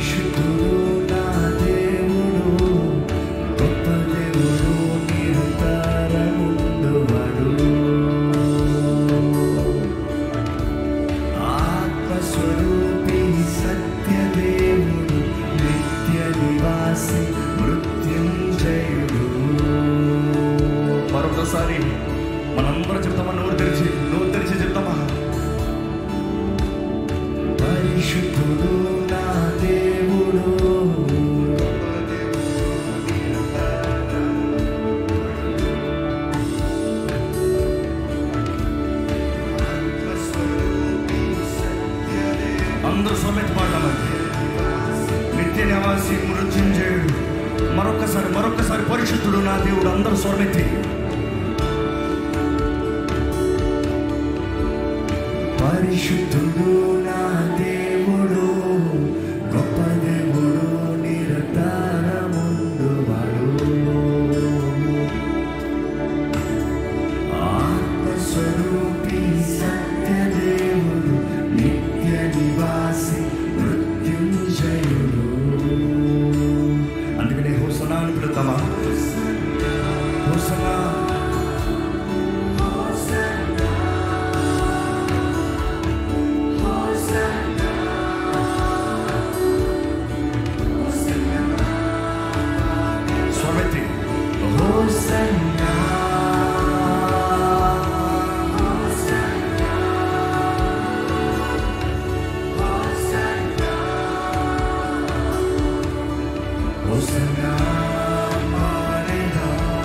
పరిశుద్ధుడు నా దేవుడు గొప్ప దేవుడు నిరంతరముందువాడు ఆత్మస్వరూపి సత్యదేవుడు నిత్య నివాసి మృత్యుంజయుడు మరొకసారి మనందరం చెప్తామా నోరు తెరిచి నోరు తెరిచి చెప్తామా పరిశుద్ధుడు నా దేవుడు అందరూ సొమ్మెత్తి పాడమండి నిత్య నివాసి మృత్యుంజయుడు మరొకసారి మరొకసారి పరిశుద్ధుడు నా దేవుడు అందరూ స్వరమెత్తి పరిశుద్ధుడు నా దేవుడు గొప్ప దేవుడు నిరతారముందువాడు ఆత్మస్వరూపి సత్యదేవుడు నిత్య నివాసి మృత్యుంజయుడు అందుకనే హోసనా అని పిలుతామా హోసనా స్వరమెత్తి హోసన్నా హోసన్నా మారేదా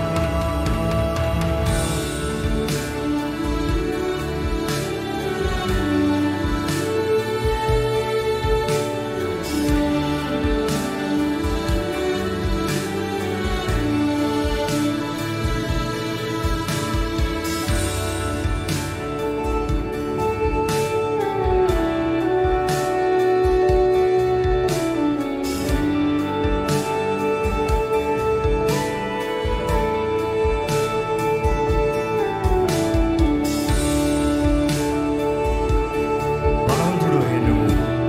బలవంతుడు నువ్వు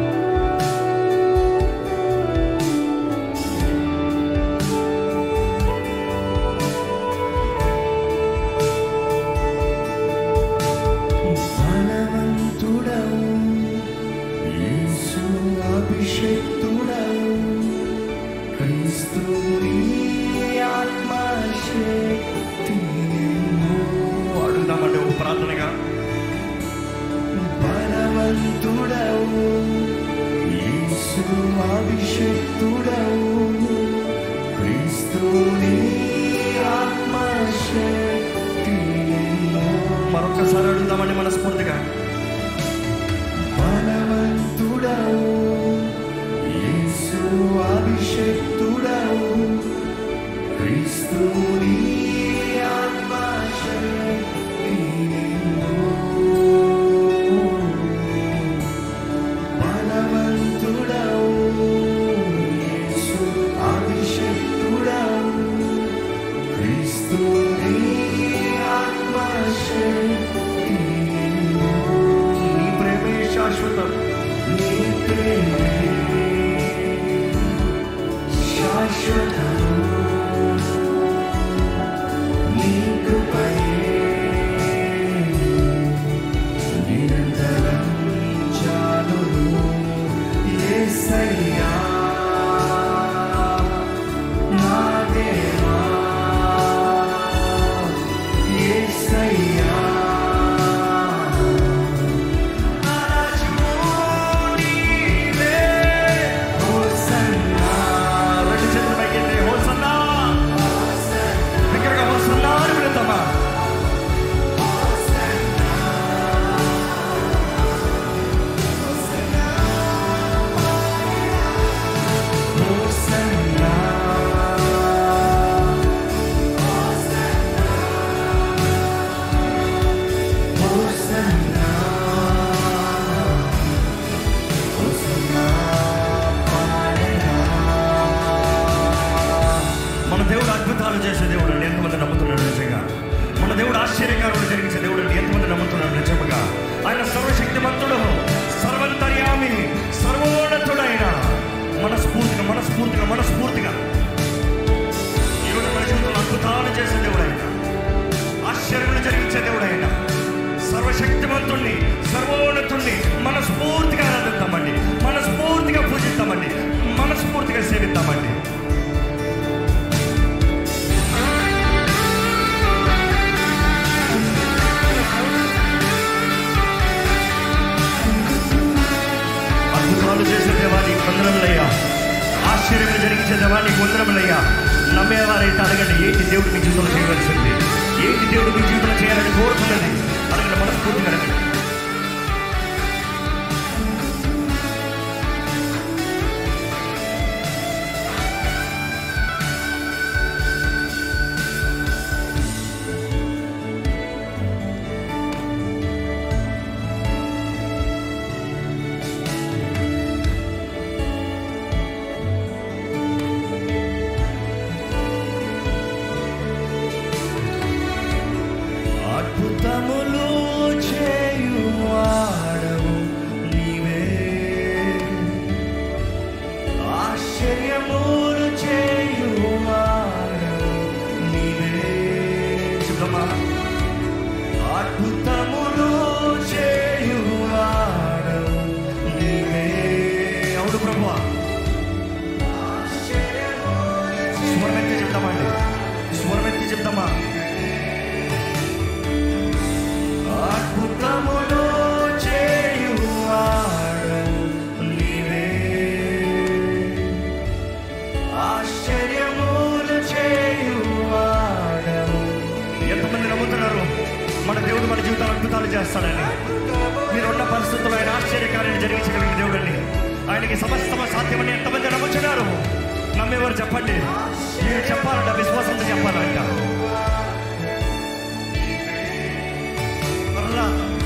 బలవంతుడవు యేసు అభిషేక్తుడవు క్రీస్తు నీ ఆత్మశక్తి అడుగుదామండి ఒక ప్రార్థనగా బలవంతుడవు యేసు అభిషేక్తుడవు క్రీస్తు నీ ఆత్మశక్తి మరొకసారి అడుగుదామండి మనస్ఫూర్తిగా బలవంతుడవు యేసు అభిషేక్తుడవు క్రీస్తు నీ ఆత్మశక్తి బలవంతుడవు యేసు ఆశ్చర్యములు జరిగించే దేవా నీకు వందరములయ్యా నమ్మేవారైతే అడగండి ఏంటి దేవుడు మీ జీవితంలో చేయవలసింది ఏంటి దేవుడు మీ జీవితంలో చేయాలని కోరుతున్నది అడగండి మనస్ఫూర్తిగా అడగండి అద్భుతములు చేయువాడవు నీవే ఆశ్చర్యములు చేయువాడవు నీవే చూద్దామా అద్భుతములు చేయువాడవు నీవే అవును ప్రభువా స్వరమెత్తి చెప్తామండి స్వరమెత్తి చెప్తామా అద్భుతములు చేయువాడు నీవే ఆశ్చర్యములు చేయువాడు ఎంతమంది నమ్ముతున్నారు మన దేవుడు మన జీవితాలు అద్భుతాలు చేస్తాడని మీరున్న పరిస్థితుల్లో ఆయన ఆశ్చర్యకార్యాన్ని జరిగించగలిగిన దేవుడని ఆయనకి సమస్తమ సాధ్యమని ఎంతమంది నమ్ముతున్నారు నమ్మేవారు చెప్పండి మీరు చెప్పాలంట విశ్వాసంతో చెప్పాలంట మరలా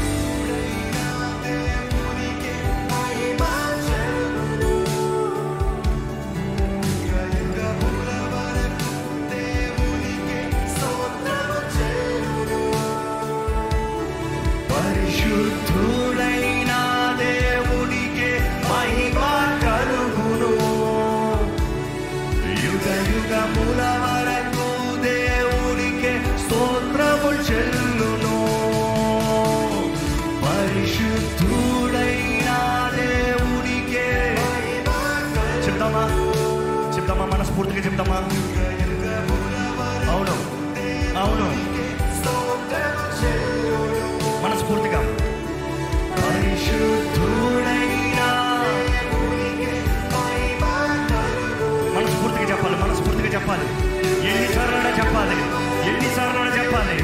పరిశుద్ధుడైన దేవుడికే మహిమ కలుగును యుగ యుగముల వరకు దేవుడికే స్తోత్రము చెల్లును పరిశుద్ధుడైన దేవుడికే చెప్తామా చెప్తామా మనస్ఫూర్తిగా చెప్తామా అవును అవును మనస్ఫూర్తిగా పరిశుద్ధుడైనా మనస్ఫూర్తిగా చెప్పాలి మనస్ఫూర్తిగా చెప్పాలి ఎన్నిసార్లు చెప్పాలి ఎన్నిసార్లు చెప్పాలి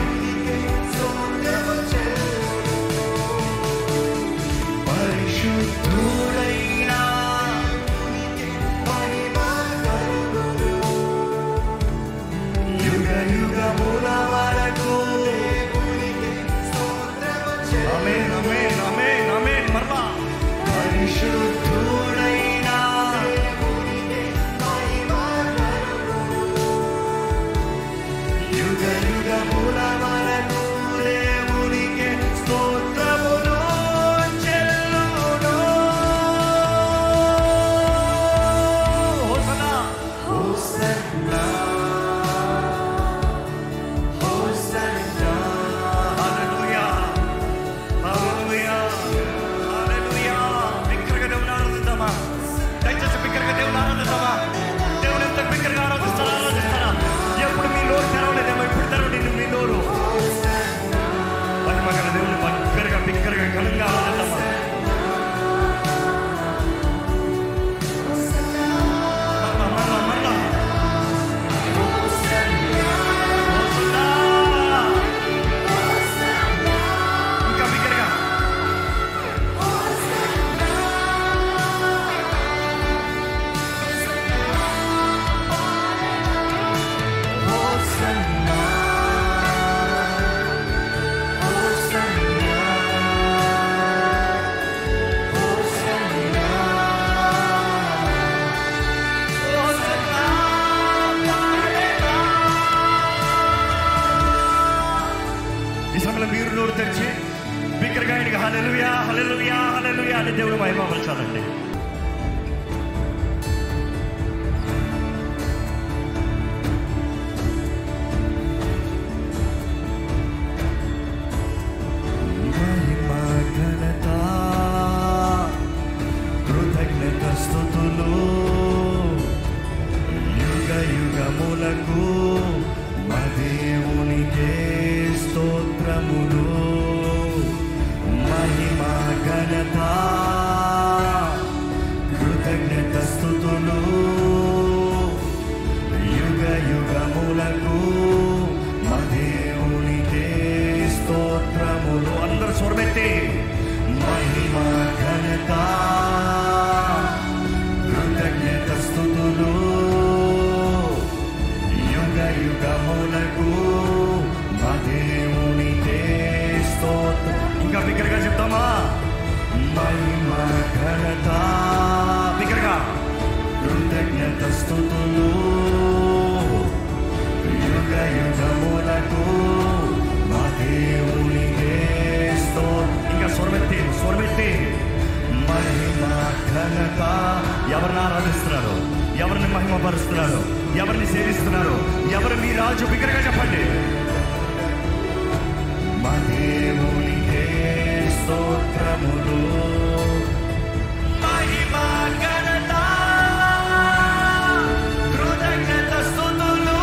పరిశుద్ధుడైనా యుగ యుగముల వరకు ఆమేన్ ఆమేన్ ఆమేన్ ఆమేన్ మరలా పరిశుద్ధుడైనా యుగ యుగముల వరకు దేవునికే స్తోత్రములు చెల్లును హోసన్నా హోసన్నా హోసన్నా హల్లెలూయా హల్లెలూయా హల్లెలూయా బిగ్గరగా దేవుని ఆరాధిద్దామా దయచేసి బిగ్గరగా దేవుని ఆరాధిద్దామా దేవుని ఎంత బిగ్గరగా ఆరాధిస్తారా ఆరాధిస్తారా ఎప్పుడు మీ నోరు తెరవలేదేమో ఇప్పుడు తెరవండి మీ నోరు మహిమ గల దేవుని బిగ్గరగా బిగ్గరగా ఘనంగా ఆరాధిద్దామా మరలా మరలా మరలా హోసన్నా ఇంకా బిగ్గరగా హోసన్నా హోసన్నా హోసన్నా హోసన్నా ఈ సమయంలో మీరు నోరు తెరిచి బిగ్గరగా ఆయనకి హల్లెలూయా హల్లెలూయా హల్లెలూయా అని దేవుడు మహిమపరచాలండి మహిమ ఘనత కృతజ్ఞత స్తుతులు యుగ యుగములకు మా దేవునికే స్తోత్రములు మహిమ ఘనత కృతజ్ఞత స్థుతులు స్తుతులు యుగ యుగములకు మా దేవునికే స్తోత్రం. ఇంకా స్వరమెత్తి స్వరమెత్తి మహిమ ఘనత ఎవరిని ఆరాధిస్తున్నారు ఎవరిని మహిమపరుస్తున్నారు ఎవరిని సేవిస్తున్నారు ఎవరు మీ రాజు బిగ్గరగా చెప్పండి మా దేవునికే స్తోత్రములు మహిమ ఘనత కృతజ్ఞత స్తుతులు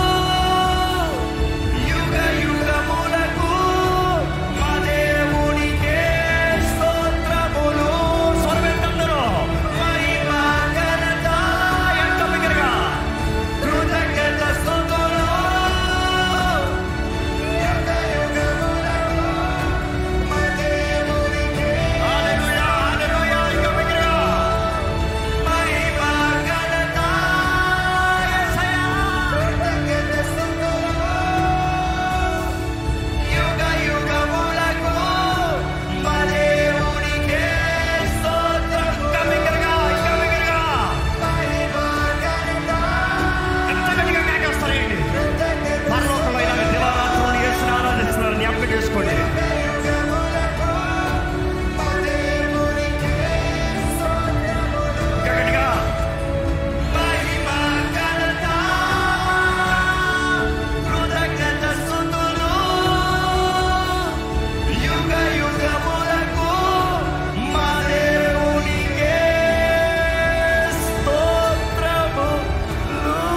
యుగ యుగములకు మా దేవునికే స్తోత్రములు స్వరమెత్తందరూ మహిమ ఘనత ఎంత బిగ్గరగా కృతజ్ఞత స్తుతులు యుగ యుగములకు మా దేవునికే హల్లెలూయా హల్లెలూయా ఇంకా బిగ్గరగా మహిమ ఘనత యేసయ్యా కృతజ్ఞత స్తుతులు యుగ యుగములకు మా దేవునికే స్తోత్రం. ఇంకా బిగ్గరగా, ఇంకా బిగ్గరగా. ఎంత గట్టిగా కేకేస్తారేంటి? పరలోకమైన దివారాత్రులను యేసుని ఆరాధిస్తున్నారు జ్ఞాపకం చేసుకోండి ఇంకా గట్టిగా. మహిమ ఘనత, కృతజ్ఞత స్తుతులు, యుగ యుగములకు మా దేవునికే స్తోత్రములు.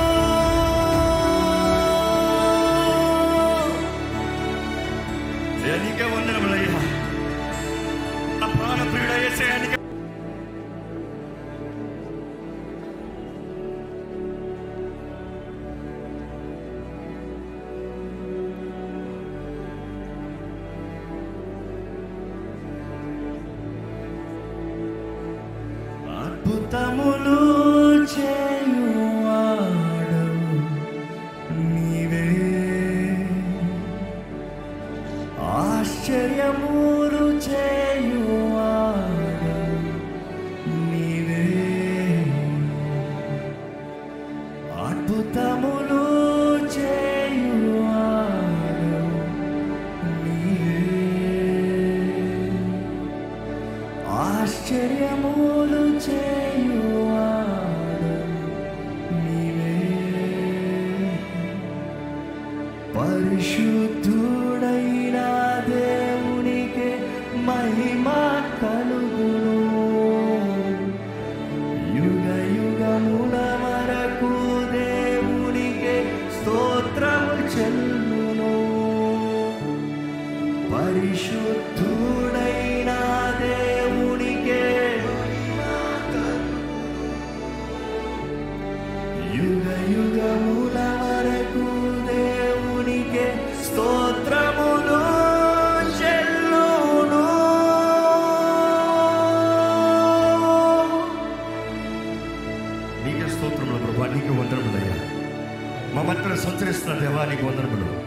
అయ్యా, నీకే వందనములయ్యా నా ప్రాణప్రియుడ యేసయ్యా, నీకే అద్భుతములు చేయువాడు నీవే ఆశ్చర్యములు చేయువాడు నీవే అద్భుతములు చేయువాడు నీవే ఆశ్చర్యములు చేయువాడు నీవే పరిశుద్ధుడైన దేవునికి మహిమ కలుగును యుగ యుగముల వరకు దేవునికి స్తోత్రము చెల్లును పరిశుద్ధుడైన దేవునికే యుగ యుగముల వరకు దేవునికే స్తోత్రములు చెల్లును నీకే స్తోత్రములు ప్రభా నీకు వందనములయ్యా మా మధ్యలో సంచరిస్తున్న దేవా నీకు వందనములు